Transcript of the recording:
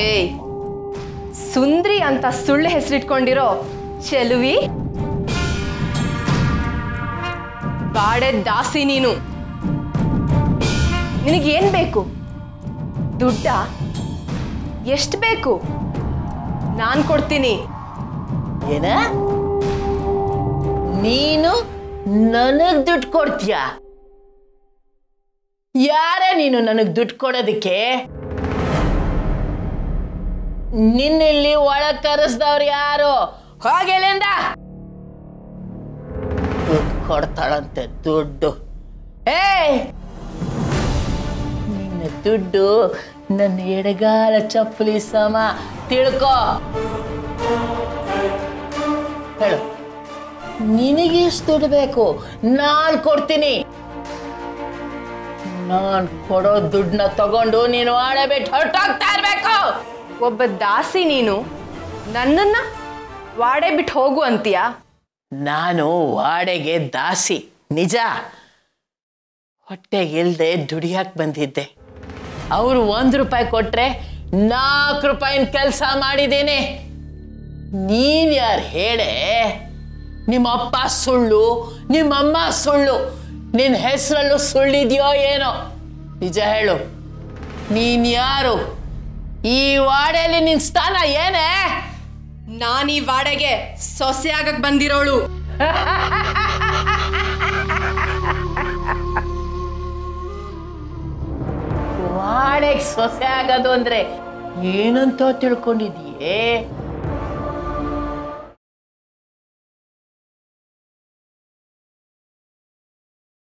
ಏಯ್ ಸುಂದ್ರಿ ಅಂತ ಸುಳ್ಳು ಹೆಸರಿಟ್ಕೊಂಡಿರೋ ಚೆಲುವಿ ಬಾಡೆ ದಾಸಿ ನೀನು ನಿನಗೇನ್ ಬೇಕು ದುಡ್ಡ ಎಷ್ಟು ಬೇಕು ನಾನು ಕೊಡ್ತೀನಿ ಏನ ನೀನು ನನಗ್ ದುಡ್ಡು ಕೊಡ್ತೀಯ ಯಾರ ನೀನು ನನಗ್ ದುಡ್ಡು ಕೊಡೋದಕ್ಕೆ ನಿನ್ನಿಲ್ಲಿ ಒಳಗ್ ಕರೆಸ್ದವ್ರು ಯಾರು ಹೋಗಿಲ್ಲಿಂದ ದುಡ್ಡು ಕೊಡ್ತಾಳಂತೆ ದುಡ್ಡು ಏಯ್ ನಿನ್ನ ದುಡ್ಡು ನನ್ನ ಎಡಗಾಲ ಚಪ್ಪಲಿ ಸಮ ತಿಳ್ಕೊ ಹೇಳು ನಿನಗೆಷ್ಟು ದುಡ್ಡು ಬೇಕು ನಾನು ಕೊಡ್ತೀನಿ ನಾನು ಕೊಡೋ ದುಡ್ಡನ್ನ ತಗೊಂಡು ನೀನು ಆಳೆ ಬಿಟ್ಟು ಹೊರಟೋಗ್ತಾ ಇರ್ಬೇಕು ಒಬ್ಬ ದಾಸಿ ನೀನು ನನ್ನನ್ನ ವಾಡೆ ಬಿಟ್ಟು ಹೋಗು ಅಂತೀಯ ನಾನು ವಾಡೆಗೆ ದಾಸಿ ನಿಜ ಹೊಟ್ಟೆಗಿಲ್ದೆ ದುಡಿಯಕ್ಕೆ ಬಂದಿದ್ದೆ ಅವರು ಒಂದು ರೂಪಾಯಿ ಕೊಟ್ರೆ ನಾಲ್ಕು ರೂಪಾಯಿನ ಕೆಲಸ ಮಾಡಿದ್ದೀನಿ ನೀನ್ ಯಾರು ಹೇಳೆ ನಿಮ್ಮಪ್ಪ ಸುಳ್ಳು ನಿಮ್ಮಮ್ಮ ಸುಳ್ಳು ನಿನ್ನ ಹೆಸರಲ್ಲೂ ಸುಳ್ಳಿದೆಯೋ ಏನೋ ನಿಜ ಹೇಳು ನೀನ್ ಯಾರು ಈ ವಾಡೆಯಲ್ಲಿ ನಿನ್ ಸ್ಥಾನ ಏನೇ ನಾನು ಈ ವಾಡೆಗೆ ಸೊಸೆ ಆಗಕ್ ಬಂದಿರೋಳು ವಾಡೆಗೆ ಸೊಸೆ ಆಗೋದು ಅಂದ್ರೆ ಏನಂತ ತಿಳ್ಕೊಂಡಿದೀಯೇ